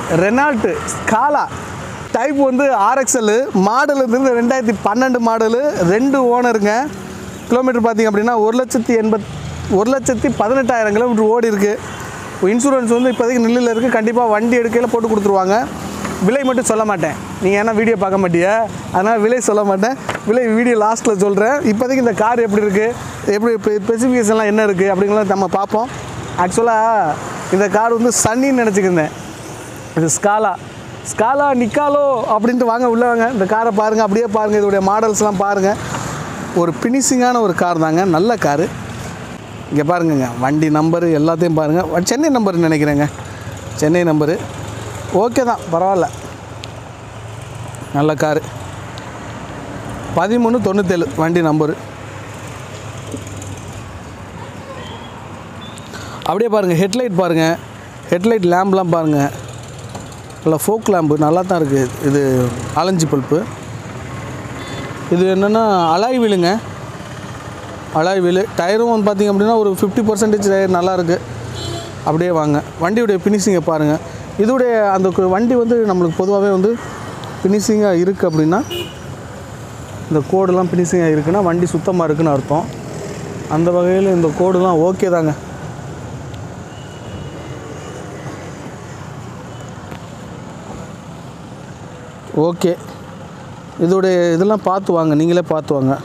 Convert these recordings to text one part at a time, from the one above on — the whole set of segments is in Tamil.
ரெனால்ட்டு ஸ்காலா டைப் வந்து ஆர்எக்ஸ்எல் மாடல் வந்து ரெண்டாயிரத்தி பன்னெண்டு மாடலு ரெண்டு ஓனருங்க கிலோமீட்டர் பார்த்தீங்க அப்படின்னா ஒரு லட்சத்தி எண்பத் ஒரு லட்சத்தி பதினெட்டாயிரம் கிலோமீட்டர் ஓடி இருக்குது இன்சூரன்ஸ் வந்து இப்போதைக்கு நில்லில் இருக்குது கண்டிப்பாக வண்டி எடுக்கையில் போட்டு கொடுத்துருவாங்க விலை மட்டும் சொல்ல மாட்டேன் நீங்கள் ஏன்னா வீடியோ பார்க்க மாட்டிய அதனால் விலை சொல்ல மாட்டேன் விலை வீடியோ லாஸ்ட்டில் சொல்கிறேன் இப்போதைக்கு இந்த கார் எப்படி இருக்குது எப்படி ஸ்பெசிஃபிகேஷன்லாம் என்ன இருக்குது அப்படிங்கிறத நம்ம பார்ப்போம் ஆக்சுவலாக இந்த கார் வந்து சன்னின்னு நினச்சிக்கிருந்தேன் இது ஸ்காலா ஸ்காலா நிக்காலோ அப்படின்ட்டு வாங்க உள்ள வாங்க இந்த காரை பாருங்கள் அப்படியே பாருங்கள் இதோடைய மாடல்ஸ்லாம் பாருங்கள் ஒரு ஃபினிஷிங்கான ஒரு கார் தாங்க நல்ல காரு இங்கே பாருங்கங்க வண்டி நம்பரு எல்லாத்தையும் பாருங்கள் சென்னை நம்பர் நினைக்கிறேங்க சென்னை நம்பரு ஓகே தான் பரவாயில்ல நல்ல காரு பதிமூணு தொண்ணூத்தேழு வண்டி நம்பரு அப்படியே பாருங்கள் ஹெட்லைட் பாருங்கள் ஹெட்லைட் லேம்ப்லாம் பாருங்கள் நல்லா ஃபோக் லேம்பு நல்லா தான் இருக்குது இது ஆலஞ்சி பல்ப்பு இது என்னென்னா அலாய் வீலுங்க அலாய் வீலு டயரும் வந்து பார்த்திங்க அப்படின்னா ஒரு ஃபிஃப்டி பர்சன்டேஜ் டயர் நல்லா இருக்குது அப்படியே வாங்க வண்டியுடைய ஃபினிஷிங்கை பாருங்கள் இதோடைய அந்த கு- வண்டி வந்து நம்மளுக்கு பொதுவாகவே வந்து ஃபினிஷிங்காக இருக்குது அப்படின்னா இந்த கோடெல்லாம் ஃபினிஷிங்காக இருக்குன்னா வண்டி சுத்தமாக இருக்குன்னு அர்த்தம் அந்த வகையில் இந்த கோடுலாம் ஓகே தாங்க ஓகே இதோடைய இதெல்லாம் பார்த்து வாங்க நீங்களே பார்த்து வாங்க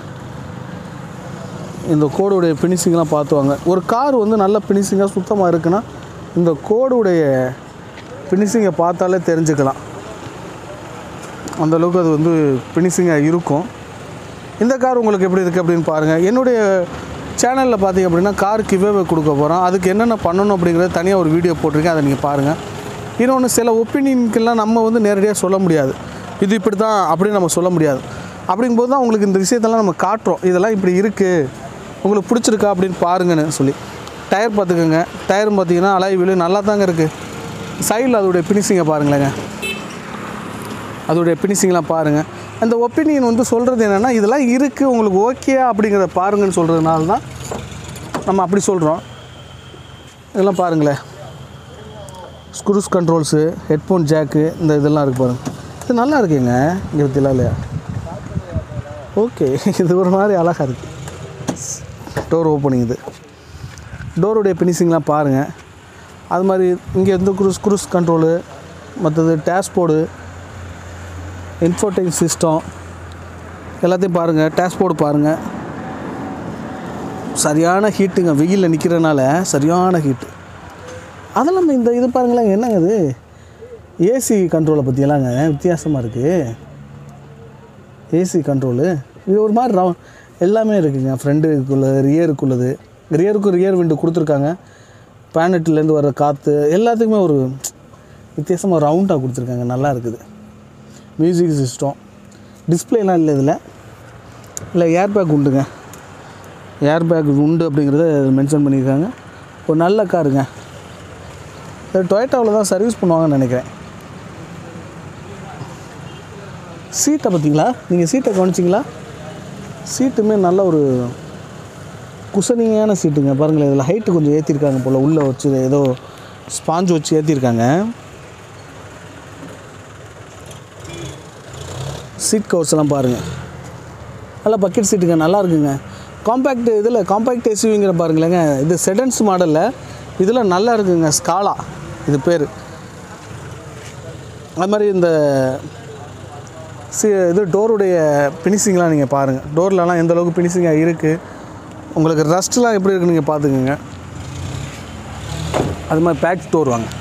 இந்த கோடுடைய ஃபினிஷிங்லாம் பார்த்து வாங்க ஒரு கார் வந்து நல்ல ஃபினிஷிங்காக சுத்தமாக இருக்குன்னா இந்த கோடுடைய ஃபினிஷிங்கை பார்த்தாலே தெரிஞ்சுக்கலாம் அந்த அளவுக்கு அது வந்து ஃபினிஷிங்காக இருக்கும் இந்த கார் உங்களுக்கு எப்படி இருக்குது அப்படின்னு பாருங்கள் என்னுடைய சேனலில் பார்த்தீங்க அப்படின்னா கார் கிவேவே கொடுக்க போகிறோம் அதுக்கு என்னென்ன பண்ணணும் அப்படிங்கிறத தனியாக ஒரு வீடியோ போட்டிருக்கேன் அதை நீங்கள் பாருங்கள் இன்னொன்று சில ஒப்பீனியனுக்கெல்லாம் நம்ம வந்து நேரடியாக சொல்ல முடியாது இது இப்படி தான் அப்படின்னு நம்ம சொல்ல முடியாது அப்படிங்கும்போது தான் உங்களுக்கு இந்த விஷயத்தெல்லாம் நம்ம காட்டுறோம் இதெல்லாம் இப்படி இருக்குது உங்களுக்கு பிடிச்சிருக்கா அப்படின்னு பாருங்கன்னு சொல்லி டயர் பார்த்துக்கோங்க டயரும் பார்த்தீங்கன்னா அலாய் வீலு நல்லா தாங்க இருக்குது சைடில் அதோடைய ஃபினிஷிங்கை பாருங்களேங்க அதோடைய ஃபினிஷிங்லாம் பாருங்கள் அந்த ஒப்பீனியன் வந்து சொல்கிறது என்னென்னா இதெல்லாம் இருக்குது உங்களுக்கு ஓகேயா அப்படிங்கிறத பாருங்கன்னு சொல்கிறதுனால தான் நம்ம அப்படி சொல்கிறோம் இதெல்லாம் பாருங்களேன் ஸ்க்ரூஸ் கண்ட்ரோல்ஸு ஹெட்ஃபோன் ஜாக்கு இந்த இதெல்லாம் இருக்குது பாருங்கள் இது நல்லா இருக்குங்க இங்கே பற்றிலாம் இல்லையா ஓகே இது ஒரு மாதிரி அழகாக இருக்குது டோர் ஓப்பனிங் இது டோருடைய ஃபினிஷிங்லாம் பாருங்கள் அது மாதிரி இங்கே இருந்து குரூஸ் குரூஸ் கண்ட்ரோலு மற்றது டேஷ்போர்டு இன்ஃபோடைன் சிஸ்டம் எல்லாத்தையும் பாருங்கள் டேஷ்போர்டு பாருங்கள் சரியான ஹீட்டுங்க வெயிலில் நிற்கிறனால சரியான ஹீட்டு அதெல்லாம் இந்த இது பாருங்களேன் என்னங்க இது ஏசி கண்ட்ரோலை பற்றியெல்லாங்க வித்தியாசமாக இருக்குது ஏசி கண்ட்ரோலு இது ஒரு மாதிரி ரவு எல்லாமே இருக்குங்க ஃப்ரண்ட்டுக்குள்ளது ரியருக்குள்ளது ரியருக்கு ரியர் விண்டு கொடுத்துருக்காங்க பேனட்லேருந்து வர காற்று எல்லாத்துக்குமே ஒரு வித்தியாசமாக ரவுண்டாக கொடுத்துருக்காங்க நல்லா இருக்குது மியூசிக் சிஸ்டம் டிஸ்பிளேலாம் இல்லை இதில் இல்லை ஏர் பேக் உண்டுங்க ஏர் பேக் உண்டு அப்படிங்கிறத மென்ஷன் பண்ணியிருக்காங்க ஒரு நல்ல காருங்க இது டொயட்டாவில் தான் சர்வீஸ் பண்ணுவாங்கன்னு நினைக்கிறேன் சீட்டை பார்த்தீங்களா நீங்கள் சீட்டை கவனிச்சிங்களா சீட்டுமே நல்ல ஒரு குசனிங்கான சீட்டுங்க பாருங்களேன் இதில் ஹைட்டு கொஞ்சம் ஏற்றிருக்காங்க போல் உள்ளே வச்சு ஏதோ ஸ்பாஞ்ச் வச்சு ஏற்றிருக்காங்க சீட் கவர்ஸ் எல்லாம் பாருங்கள் நல்லா பக்கெட் சீட்டுங்க நல்லா இருக்குங்க காம்பேக்ட் இதில் காம்பேக்ட் எஸ்யூவிங்கிற பாருங்களேங்க இது செடன்ஸ் மாடலில் இதில் நல்லா இருக்குங்க ஸ்காலா இது பேர் அது மாதிரி இந்த சி இது டோருடைய ஃபினிஷிங்லாம் நீங்கள் பாருங்கள் டோர்லலாம் எந்த அளவுக்கு ஃபினிஷிங்காக இருக்குது உங்களுக்கு ரஸ்ட்லாம் எப்படி இருக்குன்னு நீங்கள் பார்த்துக்குங்க அது மாதிரி பேக் டோர் வாங்க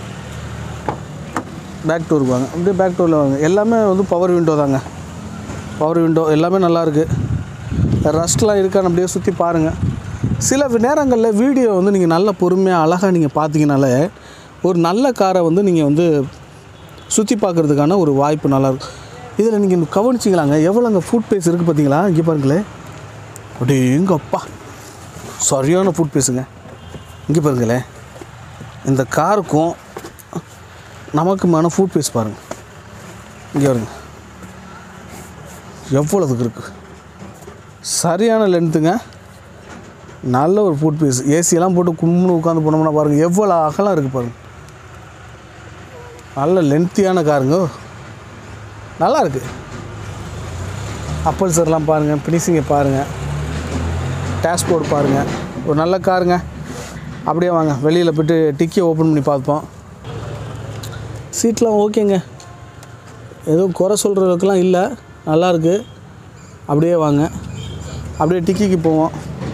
பேக் டோருக்கு வாங்க அப்படியே பேக் டோரில் வாங்க எல்லாமே வந்து பவர் விண்டோ தாங்க பவர் விண்டோ எல்லாமே நல்லா இருக்குது ரஸ்ட்லாம் இருக்கான்னு அப்படியே சுற்றி பாருங்கள் சில நேரங்களில் வீடியோ வந்து நீங்கள் நல்ல பொறுமையாக அழகாக நீங்கள் பார்த்தீங்கனாலே ஒரு நல்ல காரை வந்து நீங்கள் வந்து சுற்றி பார்க்குறதுக்கான ஒரு வாய்ப்பு நல்லாயிருக்கும் இதில் நீங்கள் கவனிச்சிங்களாங்க எவ்வளோங்க ஃபுட் பேஸ் இருக்குது பார்த்தீங்களா இங்கே பாருங்களேன் அப்படியே எங்க அப்பா சரியான ஃபுட் பேஸுங்க இங்கே பாருங்களேன் இந்த காருக்கும் நமக்குமான ஃபுட் பேஸ் பாருங்கள் இங்கே வருங்க எவ்வளோதுக்கு இருக்குது சரியான லென்த்துங்க நல்ல ஒரு ஃபுட் பீஸ் ஏசியெல்லாம் போட்டு கும்முன்னு உட்காந்து போனோம்னா பாருங்கள் எவ்வளோ அகலம் இருக்குது பாருங்கள் நல்ல லென்த்தியான காருங்க நல்லா இருக்கு அப்பல்சர்லாம் பாருங்கள் ஃபினிஷிங்கை பாருங்கள் டேஷ்போர்ட் பாருங்கள் ஒரு நல்ல காருங்க அப்படியே வாங்க வெளியில் போய்ட்டு டிக்கியை ஓப்பன் பண்ணி பார்ப்போம் சீட்லாம் ஓகேங்க எதுவும் குறை சொல்கிற அளவுக்குலாம் இல்லை நல்லாயிருக்கு அப்படியே வாங்க அப்படியே டிக்கிக்கு போவோம்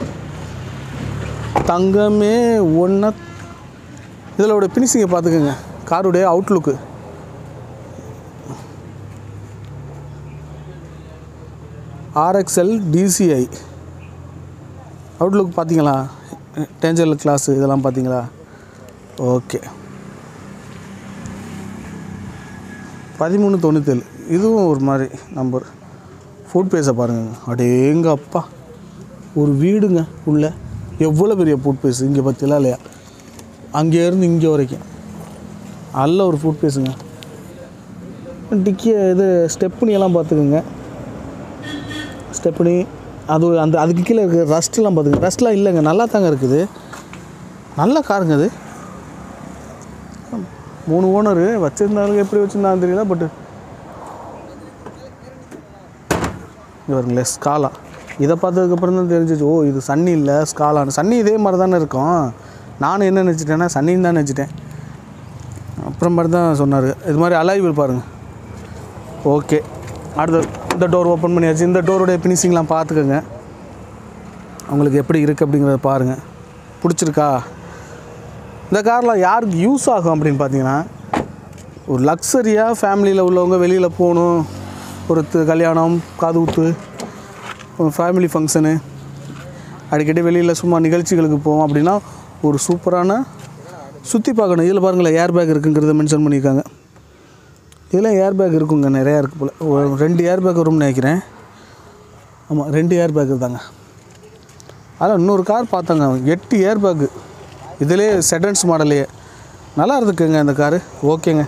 தங்கமே ஒன்றா இதில் ஃபினிஷிங்கை பார்த்துக்கோங்க காருடைய அவுட்லுக்கு ஆர்எக்ஸ்எல் டிசிஐ அவுட்லுக் பார்த்தீங்களா டேஞ்சர் கிளாஸ் இதெல்லாம் பார்த்தீங்களா ஓகே பதிமூணு தொண்ணூத்தேழு இதுவும் ஒரு மாதிரி நம்பர் ஃபுட் பேஸை பாருங்க அடேங்க அப்பா ஒரு வீடுங்க உள்ள எவ்வளோ பெரிய ஃபுட் பேஸ் இங்கே பற்றிலாம் இல்லையா அங்கேருந்து இங்கே வரைக்கும் நல்ல ஒரு ஃபுட் பேஸுங்க டிக்கிய இது ஸ்டெப்னி எல்லாம் பார்த்துக்குங்க ஸ்டெப்னி அது அந்த அதுக்கு கீழே இருக்கிற ரஸ்ட்லாம் பார்த்துங்க ரஸ்ட்லாம் இல்லைங்க நல்லா தாங்க இருக்குது நல்ல காருங்க அது மூணு ஓனரு வச்சுருந்தாலும் எப்படி வச்சுருந்தாலும் தெரியல பட்டு இங்கே வருங்களே ஸ்காலா இதை பார்த்ததுக்கப்புறம் தான் தெரிஞ்சிச்சு ஓ இது சன்னி இல்லை ஸ்காலான்னு சன்னி இதே மாதிரி தானே இருக்கும் நானும் என்ன நினச்சிட்டேன்னா சன்னின்னு தான் நினச்சிட்டேன் அப்புறம் மாதிரி தான் சொன்னார் இது மாதிரி அலைவில் பாருங்கள் ஓகே அடுத்த இந்த டோர் ஓப்பன் பண்ணியாச்சு இந்த டோருடைய ஃபினிஷிங்லாம் பார்த்துக்கோங்க உங்களுக்கு எப்படி இருக்குது அப்படிங்கிறத பாருங்கள் பிடிச்சிருக்கா இந்த கார்லாம் யாருக்கு யூஸ் ஆகும் அப்படின்னு பார்த்தீங்கன்னா ஒரு லக்ஸரியாக ஃபேமிலியில் உள்ளவங்க வெளியில் போகணும் ஒரு து- கல்யாணம் காது குத்து ஃபேமிலி ஃபங்க்ஷனு அடிக்கடி வெளியில் சும்மா நிகழ்ச்சிகளுக்கு போவோம் அப்படின்னா ஒரு சூப்பரான சுற்றி பார்க்கணும் இதில் பாருங்களேன் ஏர் பேக் இருக்குங்கிறத மென்ஷன் பண்ணியிருக்காங்க இதில் ஏர் பேக் இருக்குங்க நிறையா இருக்குது போல் ஒரு ரெண்டு ஏர் பேக் வரும்னு நினைக்கிறேன் ஆமாம் ரெண்டு ஏர் பேக் தாங்க அதான் இன்னொரு கார் பார்த்தாங்க எட்டு ஏர் பேக்கு இதிலே செடன்ஸ் மாடலையே நல்லா இருக்குங்க இந்த காரு ஓகேங்க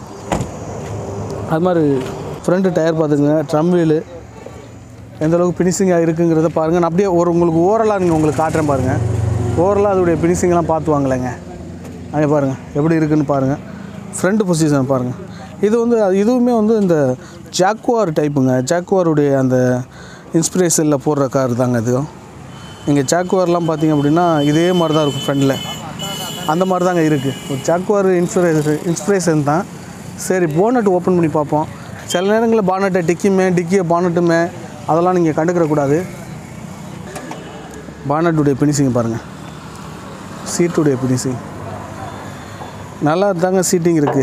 அது மாதிரி ஃப்ரண்ட்டு டயர் பார்த்துங்க ட்ரம் வீலு எந்த அளவுக்கு ஃபினிஷிங்காக இருக்குங்கிறத பாருங்கள் நான் அப்படியே ஒரு உங்களுக்கு ஓரலாக நீங்கள் உங்களுக்கு காட்டுறேன் பாருங்கள் ஓரலாக அதோடைய ஃபினிஷிங்லாம் பார்த்து வாங்கலைங்க அங்கே பாருங்கள் எப்படி இருக்குன்னு பாருங்கள் ஃப்ரண்ட் பொசிஷன் பாருங்கள் இது வந்து அது இதுவுமே வந்து இந்த ஜாக்குவார் டைப்புங்க ஜாக்குவாருடைய அந்த இன்ஸ்பிரேஷனில் போடுற கார் தாங்க இதுவும் நீங்கள் ஜாக்குவார்லாம் பார்த்தீங்க அப்படின்னா இதே மாதிரி தான் இருக்கும் ஃப்ரண்டில் அந்த மாதிரி தாங்க இருக்குது ஒரு ஜாக்குவார் இன்ஸ்பிரேஷன் இன்ஸ்பிரேஷன் தான் சரி போனட் ஓப்பன் பண்ணி பார்ப்போம் சில நேரங்களில் பானட்டை டிக்கிமே டிக்கியை பானட்டுமே அதெல்லாம் நீங்கள் கண்டுக்கிற கூடாது பானட்டுடைய ஃபினிஷிங் பாருங்கள் சீட்டுடைய ஃபினிஷிங் நல்லா தாங்க சீட்டிங் இருக்குது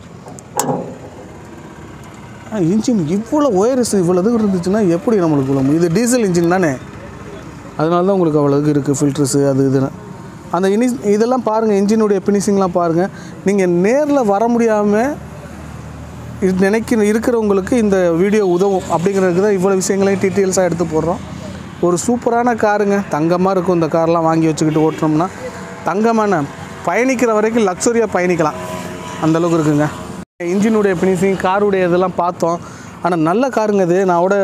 இன்ஜின் இவ்வளோ ஒயர்ஸ் இவ்வளோ இது இருந்துச்சுன்னா எப்படி நம்மளுக்கு உள்ள இது டீசல் இன்ஜின் தானே அதனால தான் உங்களுக்கு அவ்வளோக்கு இருக்குது ஃபில்ட்ரஸு அது இதுன்னு அந்த இனி இதெல்லாம் பாருங்கள் இன்ஜினுடைய ஃபினிஷிங்லாம் பாருங்கள் நீங்கள் நேரில் வர முடியாமல் இது நினைக்கிற இருக்கிறவங்களுக்கு இந்த வீடியோ உதவும் அப்படிங்கிறதுக்கு தான் இவ்வளோ விஷயங்களையும் டீட்டெயில்ஸாக எடுத்து போடுறோம் ஒரு சூப்பரான காருங்க தங்கமாக இருக்கும் இந்த கார்லாம் வாங்கி வச்சுக்கிட்டு ஓட்டினோம்னா தங்கமான பயணிக்கிற வரைக்கும் லக்ஸரியாக பயணிக்கலாம் அந்த அளவுக்கு இருக்குங்க இன்ஜினுடைய ஃபினிஷிங் காருடைய இதெல்லாம் பார்த்தோம் ஆனால் நல்ல காருங்க இது நான் கூட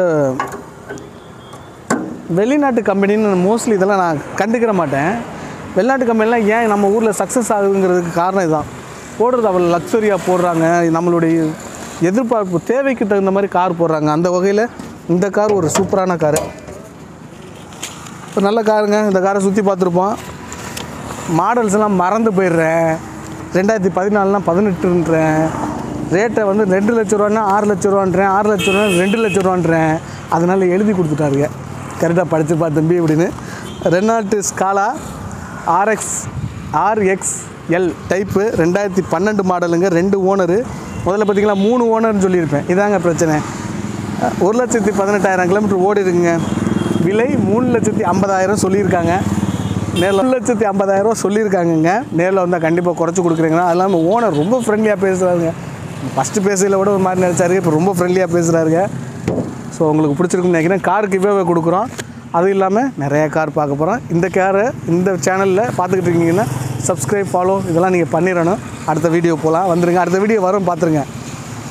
வெளிநாட்டு கம்பெனின்னு மோஸ்ட்லி இதெல்லாம் நான் கண்டுக்கிற மாட்டேன் வெளிநாட்டு கம்பெனிலாம் ஏன் நம்ம ஊரில் சக்ஸஸ் ஆகுங்கிறதுக்கு காரணம் இதுதான் போடுறது அவ்வளோ லக்ஸரியாக போடுறாங்க நம்மளுடைய எதிர்பார்ப்பு தேவைக்கு தகுந்த மாதிரி கார் போடுறாங்க அந்த வகையில் இந்த கார் ஒரு சூப்பரான காரு ஒரு நல்ல காருங்க இந்த காரை சுற்றி பார்த்துருப்போம் மாடல்ஸ் எல்லாம் மறந்து போயிடுறேன் ரெண்டாயிரத்தி பதினாலுனா பதினெட்டுன்றேன் ரேட்டை வந்து ரெண்டு லட்ச ரூபான்னா ஆறு லட்ச ரூபான்றேன் ஆறு லட்ச ரூபா ரெண்டு லட்ச ரூபான்றேன் அதனால எழுதி கொடுத்துட்டாருங்க கரெக்டாக படிச்சுப்பா தம்பி அப்படின்னு Renault Scala RX RXL type ரெண்டாயிரத்தி பன்னெண்டு மாடலுங்க ரெண்டு ஓனரு முதல்ல பார்த்தீங்களா மூணு ஓனர்னு சொல்லியிருப்பேன் இதாங்க பிரச்சனை ஒரு லட்சத்தி பதினெட்டாயிரம் கிலோமீட்டர் ஓடி இருக்குங்க விலை மூணு லட்சத்தி ஐம்பதாயிரம் சொல்லியிருக்காங்க நேரில் ஒரு லட்சத்தி ஐம்பதாயிரம் சொல்லியிருக்காங்கங்க நேரில் வந்தால் கண்டிப்பாக குறைச்சி கொடுக்குறீங்கன்னா அது இல்லாமல் ஓனர் ரொம்ப ஃப்ரெண்ட்லியாக பேசுகிறாருங்க ஃபஸ்ட்டு பேசையில் கூட ஒரு மாதிரி நினச்சாரு இப்போ ரொம்ப ஃப்ரெண்ட்லியாக பேசுகிறாருங்க ஸோ உங்களுக்கு பிடிச்சிருக்குன்னு நினைக்கிறேன் காருக்கு இவ்வே கொடுக்குறோம் அது இல்லாமல் நிறைய கார் பார்க்க போகிறோம் இந்த காரை இந்த சேனலில் பார்த்துக்கிட்டு இருக்கீங்கன்னா சப்ஸ்கிரைப் ஃபாலோ இதெல்லாம் நீங்கள் பண்ணிடணும் அடுத்த வீடியோ போகலாம் வந்துருங்க அடுத்த வீடியோ வரும் பார்த்துருங்க